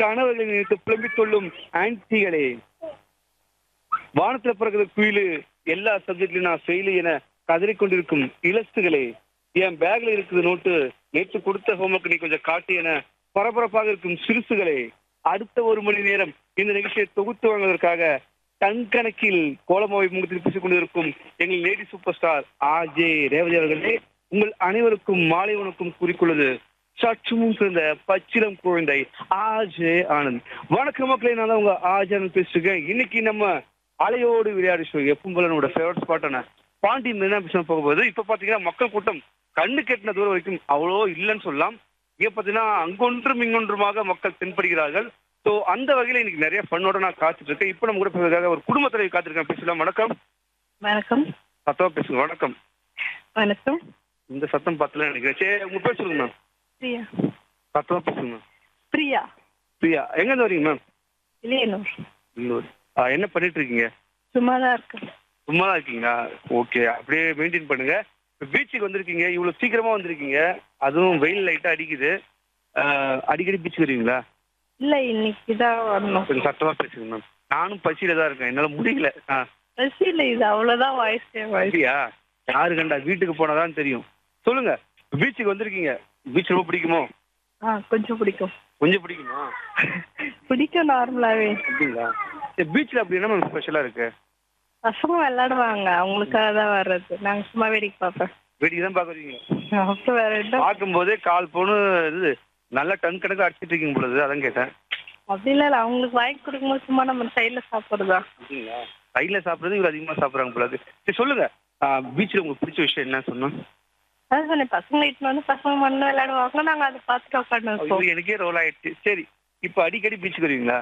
கணவர்களை நினைத்து புலம்பிக் கொள்ளும் ஆன்டிகளே வானத்துல பிறகுற குயிலு எல்லா சப்ஜெக்ட்லயும் நான் ஃபெயிலு என கதறிக்கொண்டிருக்கும் இலசுகளே என் பேக்ல இருக்குது நோட்டு நேற்று கொடுத்த ஹோம்ஒர்க் நீ கொஞ்சம் காட்டு என பரபரப்பாக இருக்கும் சிறுசுகளே அடுத்த ஒரு மணி நேரம் இந்த நிகழ்ச்சியை தொகுத்து வாங்குவதற்காக டன் கணக்கில் கோலமாவை முகத்தில் பேசிக் கொண்டிருக்கும் எங்கள் lady super star R J Revathi அவர்களே உங்கள் அனைவருக்கும் மாலை வணக்கம் கூறிக்கொள்வது சற்றுமும் பிறந்த பச்சிலம் குழந்தை ஆஜே ஆனந்த் வணக்கம் மக்களே நான் தான் உங்க ஆஜே ஆனந்த் பேசிருக்கேன் இன்னைக்கு நம்ம அலையோடு விளையாடு ஷோ எப்பவும் போல நம்மளோட ஃபேவரட் ஸ்பாட்டான பாண்டி மெரினா பீச் போக போகுது இப்ப பாத்தீங்கன்னா மக்கள் கூட்டம் கண்ணு கெட்டின தூரம் வரைக்கும் அவ்வளோ இல்லைன்னு சொல்லலாம் இங்க பாத்தீங்கன்னா அங்கொன்றும் இங்கொன்றுமாக மக்கள் தென்படுகிறார்கள் ஸோ அந்த வகையில இன்னைக்கு நிறைய ஃபன்னோட நான் காத்துட்டு இருக்கேன் இப்போ நம்ம கூட பேசுறதுக்காக ஒரு குடும்ப தலைவி காத்திருக்கேன் பேசலாம் வணக்கம் வணக்கம் சத்தமா பேசுங்க வணக்கம் வணக்கம் இந்த சத்தம் பார்த்தல நினைக்கிறேன் சரி உங்க பேர் சொல்லுங்க மேம் பிரியா சத்தமா பேசுங்க மேம் பிரியா பிரியா எங்க இருந்து வரீங்க மேம் இளையனூர் இல்லூர் ஆ, என்ன பண்ணிட்டு இருக்கீங்க சும்மா தான் இருக்கேன் சும்மா தான் இருக்கீங்களா ஓகே அப்படியே மெயின்டைன் பண்ணுங்க பீச்சுக்கு வந்திருக்கீங்க இவ்வளவு சீக்கிரமா வந்திருக்கீங்க அதுவும் வெயில் லைட்டா அடிக்குது ஆ, அடிக்கடி பீச்சுக்கு வருவீங்களா இல்ல இன்னைக்கு தான் வரணும் கொஞ்சம் சத்தமா பேசுங்க மேம் நானும் பசியில தான் இருக்கேன் என்னால முடியல ஆ பசி இல்ல இது அவ்வளவுதான் வாய்ஸ் வாய்ஸ் அப்படியா யாரு கண்டா வீட்டுக்கு போனாதான் தெரியும் சொல்லுங்க பீச்சுக்கு வந்திருக்கீங்க பீச் ரொம்ப பிடிக்குமோ ஆ கொஞ்சம் பிடிக்கும் கொஞ்சம் பிடிக்குமா பிடிக்கும் நார்மலாவே அப்படிங்களா சரி பீச்ல அப்படி என்ன மேம் ஸ்பெஷலா இருக்கு பசங்க விளையாடுவாங்க அவங்களுக்காக தான் வர்றது நாங்க சும்மா வேடிக்கை பார்ப்பேன் வேடிக்கை தான் பாக்குறீங்க அப்புறம் வேற என்ன பார்க்கும்போதே கால் பவுனு இது நல்லா டன் கணக்கு அடிச்சிட்டு இருக்கீங்க பொழுது அதான் கேட்டேன் அப்படி இல்ல இல்ல அவங்களுக்கு வாங்கி கொடுக்கும்போது சும்மா நம்ம சைட்ல சாப்பிடுறதா அப்படிங்களா சைட்ல சாப்பிடுறது இவ்வளவு அதிகமா சாப்பிடுறாங்க போல இருக்கு. சரி சொல்லுங்க பீச்ல உங்களுக்கு பிடிச்ச விஷயம் என்ன சொன்னோம் அதான் சொன்னேன் பசங்க இட்டுன்னு வந்து பசங்க மண்ணு விளையாடுவாங்க நாங்க அதை பார்த்துட்டு உட்காந்து இருப்போம் எனக்கே ரோல் ஆயிடுச்சு சரி இப்போ அடிக்கடி பீச்சுக்கு வருவீங்களா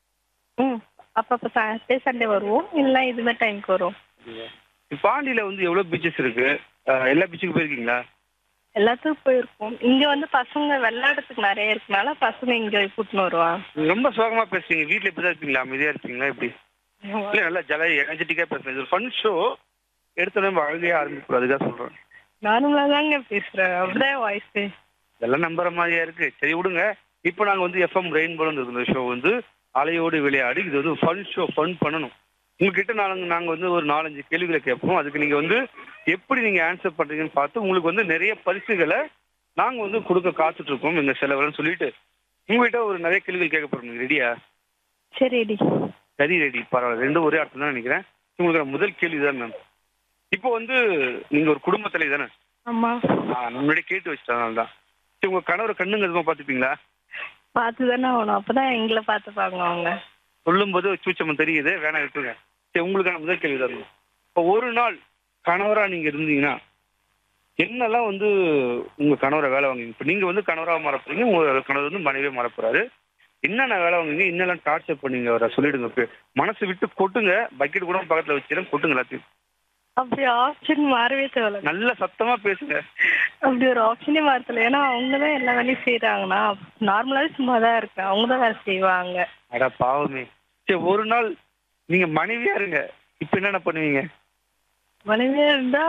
ம் அப்பப்போ சாட்டர்டே சண்டே வருவோம் இல்லைன்னா இதுமாதிரி டைமுக்கு வருவோம் பாண்டியில வந்து எவ்வளவு பீச்சஸ் இருக்கு ஆஹ் எல்லா பீச்சுக்கு போயிருக்கீங்களா எல்லாத்துக்கும் போயிருக்கோம் இங்க வந்து பசங்க விளையாடுறதுக்கு நிறைய இருக்கனால பசங்க இங்க கூட்டின்னு வருவாங்க நீங்க ரொம்ப சோகமா பேசுறீங்க வீட்ல இப்படிதான் இருப்பீங்களா அமைதியா இருப்பீங்களா எப்படி இல்ல நல்லா ஜாலியா எனர்ஜெட்டிக்கா பேசுறேன் இது ஒரு ஃபன் ஷோ எடுத்த நம்ம அழுகையா ஆரம்பிக்கூடாது அதுக்காக சொல்றேன் நார்மலா தாங்க பேசுறேன் அப்படிதான் வாய்ஸ் இதெல்லாம் நம்புற மாதிரியா இருக்கு சரி விடுங்க இப்போ நாங்க வந்து எஃப்எம் ரெயின்போல இந்த ஷோ வந்து அலையோடு விளையாடி இது வந்து ஃபன் ஷோ ஃபன் பண்ணணும் உங்ககிட்ட நாங்க நாங்க வந்து ஒரு நாலஞ்சு கேள்விகளை கேட்போம் அதுக்கு நீங்க வந்து எப்படி நீங்க ஆன்சர் பண்றீங்கன்னு பார்த்து உங்களுக்கு வந்து நிறைய பரிசுகளை நாங்க வந்து கொடுக்க காத்துட்டு இருக்கோம் எங்க செலவுலன்னு சொல்லிட்டு உங்ககிட்ட ஒரு நிறைய கேள்விகள் கேட்க போறோம் ரெடியா சரிடி சரி ரெடி பரவாயில்ல ரெண்டும் ஒரே அர்த்தம் தான் நினைக்கிறேன் உங்களுக்கு நான் முதல் கேள்வி தான் மேம் இப்போ வந்து நீங்க ஒரு குடும்ப தலை தானே ஆமா நான் முன்னாடியே கேட்டு வச்சிட்டேன் தான் சரி உங்க கணவர் கண்ணுங்க எதுவும் பார்த்துப்பீங்களா பார்த்து தானே ஆகணும் அப்பதான் எங்களை பார்த்துப்பாங்க அவங்க சொல்லும்போது சூச்சம் தெரியுது வேணாம் விட்டுருங்க சரி உங்களுக்கான முதல் கேள்வி தான் இப்போ ஒரு நாள் கணவரா நீங்க இருந்தீங்கன்னா என்னெல்லாம் வந்து உங்க கணவரை வேலை வாங்குவீங்க இப்போ நீங்க வந்து கணவரா மாற போறீங்க உங்க கணவர் வந்து மனைவியே மாற போறாரு என்னென்ன வேலை வாங்குவீங்க என்னெல்லாம் டார்ச்சர் பண்ணீங்க அவரை சொல்லிடுங்க இப்ப மனசு விட்டு கொட்டுங்க பக்கெட் கூட பக்கத்துல வச்சிடும் கொட்டுங்க எல்லாத்தையும் அப்படி ஆப்ஷன் மாறவே தேவையில்ல நல்ல சத்தமா பேசுங்க அப்படி ஒரு ஆப்ஷனே மாறல ஏன்னா அவங்க தான் எல்லா வேலையும் செய்யறாங்கன்னா நார்மலாவே சும்மா தான் இருக்கேன் அவங்க தான் வேலை செய்வாங்க அட பாவமே சரி ஒரு நாள் நீங்க மனைவியா இருங்க இப்ப என்னென்ன பண்ணுவீங்க மனைவியா இருந்தா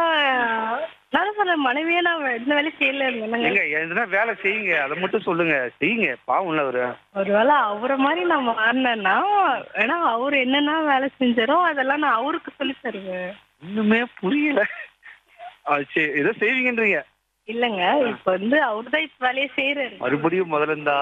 நான் சொன்னேன் மனைவியா நான் எந்த வேலையும் செய்யல இருந்தேன் எங்க எதுனா வேலை செய்யுங்க அதை மட்டும் சொல்லுங்க செய்யுங்க பாவம்ல அவரு ஒருவேளை அவரை மாதிரி நான் மாறினேன்னா ஏன்னா அவர் என்னென்ன வேலை செஞ்சாரோ அதெல்லாம் நான் அவருக்கு சொல்லி தருவேன் இன்னுமே புரியல ஆ, சரி ஏதோ செய்வீங்கன்றீங்க இல்லங்க இப்ப வந்து அவர் தான் இப்ப வேலையை செய்யறாரு மறுபடியும் முதல்ல இருந்தா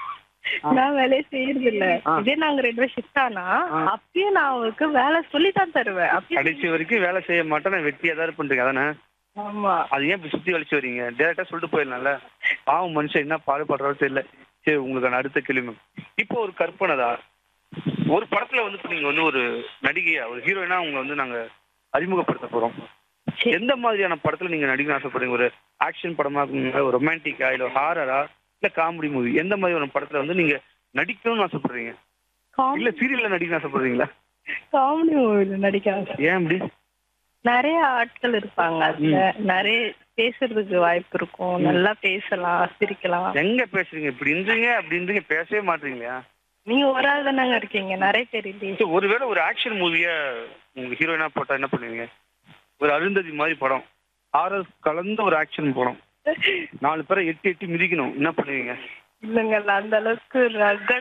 நான் வேலையை செய்யறது இல்ல ஆ. இதே நாங்க ரெண்டு பேரும் ஷிஃப்ட் ஆனா ஆ. அப்பயும் நான் அவருக்கு வேலை சொல்லி தான் தருவேன் அப்பயும் கடைசி வரைக்கும் வேலை செய்ய மாட்டேன் நான் வெட்டியா தான் பண்றீங்க அதானே ஆமா அது ஏன் இப்படி சுத்தி வலிச்சு வரீங்க டேரக்டா சொல்லிட்டு போயிடலாம்ல பாவம் மனுஷன் என்ன பாடுபடுறாரோ தெரியல சரி உங்களுக்கான அடுத்த கேள்வி மேம் இப்போ ஒரு கற்பனை தான் ஒரு படத்துல வந்து இப்ப நீங்க வந்து ஒரு நடிகையா ஒரு ஹீரோயினா உங்களை வந்து நாங்க அறிமுகப்படுத்த போறோம் சரி. எந்த மாதிரியான படத்துல நீங்க நடிக்கணும்னு ஆசைப்படுறீங்க ஒரு ஆக்ஷன் படமா இருக்குங்களா ஒரு ரொமான்டிக்கா இல்ல ஹாரரா இல்ல காமெடி மூவி எந்த மாதிரியான படத்துல வந்து நீங்க நடிக்கணும்னு ஆசைப்படுறீங்க இல்ல சீரியல்ல நடிக்கணும்னு ஆசைப்படுறீங்களா காமெடி மூவில நடிக்க ஆசை. ஏன் அப்படி நிறைய ஆட்கள் இருப்பாங்க அதுல நிறைய பேசுறதுக்கு வாய்ப்பு இருக்கும் நல்லா பேசலாம் சிரிக்கலாம் எங்க பேசுறீங்க இப்படி இருந்தீங்க அப்படி இருந்தீங்க பேசவே மாட்டீங்களா நீங்க ஒரு ஆள் தானங்க இருக்கீங்க நிறைய பேர் இல்லையே சரி, ஒருவேளை ஒரு ஆக்ஷன் மூவியா உங்க ஹீரோயினா போட்டா என்ன பண்ணுவீங்க ஒரு அருந்ததி மாதிரி படம் ஆர்எஸ் கலந்த ஒரு ஆக்ஷன் படம் நாலு பேரை எட்டி எட்டி மிதிக்கணும் என்ன பண்ணுவீங்க இல்லைங்க நான் அந்த அளவுக்கு ரக